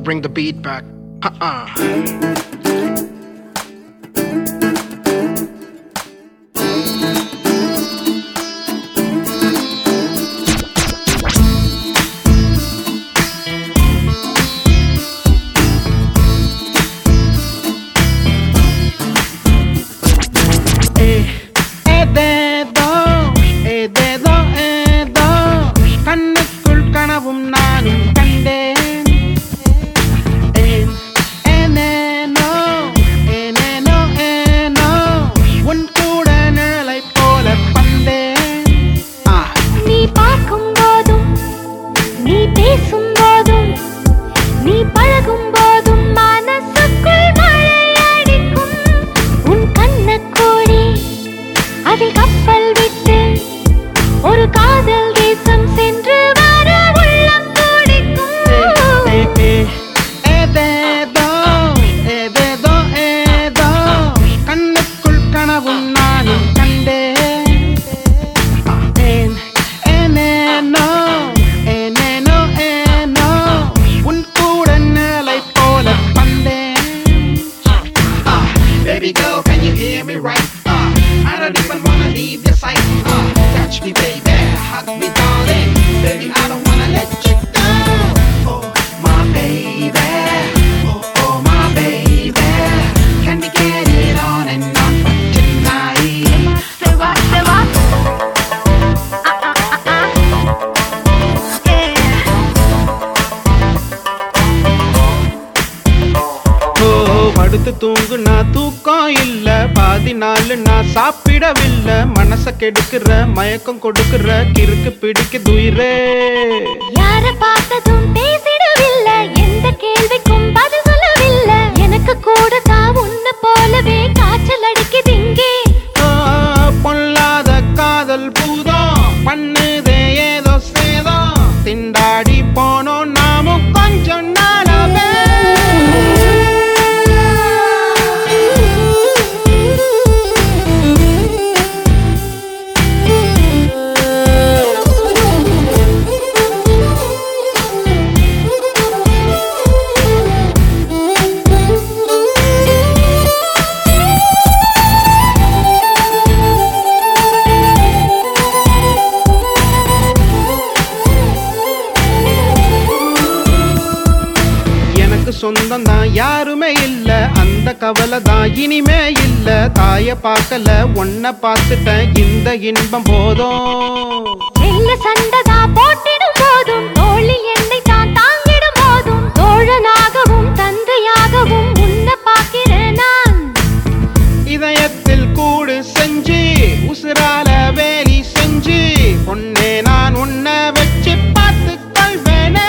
bring the beat back. Uh-uh. Eh, ஏதேதோ, ஏதேதோ, ஏதோ, கண்ணுக்குள் கனவும் நானும் கண்டேன் ஏன், ஏனேனோ, ஏனேனோ, ஏனோ, உன் கூட நிழலைப் போல வந்தேன். ஆ, நீ பார்க்கும் போதும் நீ பேசும் போதும் நீ பழகும் போதும் மனசுக்குள் மழை அடிக்கும் உன் கண்ணக்கூடி அதில் கப்பல் விட்டு ஒரு காதல் தேசம் சென்று வர உள்ளம் துடிக்கும் ஏ, ஏ, ஏதேதோ, ஏதேதோ, ஏதோ, கண்ணுக்குள் கனவும் நானும் கண்டேன் ஏன், ஏனேனோ, ஏனேனோ, ஏனோ, உன் கூட நிழலைப் போல வந்தேன். Uh, baby girl, can you hear me right? Uh, I don't even wanna leave your side. Uh, touch me, baby, hug me, darling. Baby, I don't wanna let you go. Oh, my baby. Oh, oh, my baby. Can we get it on and on for tonight? Sewa, sewa. Ah, ah, ah, ah. Yeah. ஓ, படுத்து தூங்குனா தூக்கம் இல்ல பாதி நாள் நான் சாப்பிடவில்லை மனச கெடுக்கிற மயக்கம் கொடுக்கிற கிறுக்கு பிடிக்கு துயிரே யார பார்த்ததும் பேசிடவில்லை எந்த கேள்விக்கும் பதில் சொல்லவில்லை எனக்கு கூட தான் உன்னை போலவே காய்ச்சல் அடிக்குது இங்கே ஆ, பொல்லாத காதல் பூதம் பண்ணுதே ஏதோ சேதம் திண்டாடி போனோம் நாமும் கொஞ்சம் நாளாவே எனக்கு சொந்தம் தான் யாருமே இல்ல அந்த கவலை தான் இனிமே இல்ல தாய பார்க்கல ஒன்ன பார்த்துட்டேன் இந்த இன்பம் போதும் வெள்ள சண்டதா போட்டிடும் போதும் தோளில் என்னை தான் தாங்கிடும் போதும் தோழனாகவும் தந்தையாகவும் உன்னை பார்க்கிறேன் நான் இதயத்தில் கூடு செஞ்சு உசுரால வேலி செஞ்சு பொன்னே நான் உன்னை வச்சு பார்த்து கொள்வேனே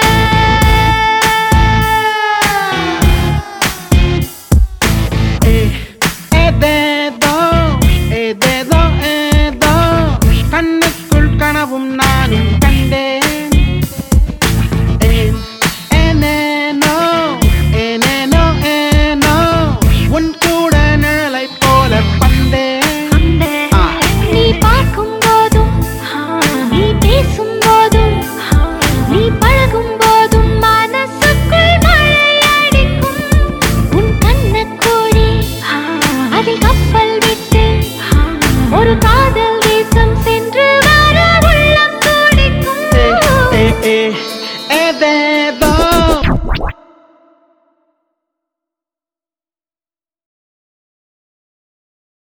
ஏ, ஏதேதோ, ஏதேதோ, ஏதோ, கண்ணுக்குள் கனவும் நானும் கண்டேன் ஏன், ஏனேனோ, ஏனேனோ, ஏனோ, உன் கூட நிழலைப் போல வந்தேன். ஆ. நீ பார்க்கும் போதும் நீ பேசும் போதும் நீ பழகும் போதும் மனசுக்குள் மழை அடிக்கும் உன் கண்ணக்கூடி அதில் கப்பல் விட்டு ஒரு காதல் தேசம் சென்று வர உள்ளம் ஏ, துடிக்கும் ஏ, ஏ, ஏதேதோ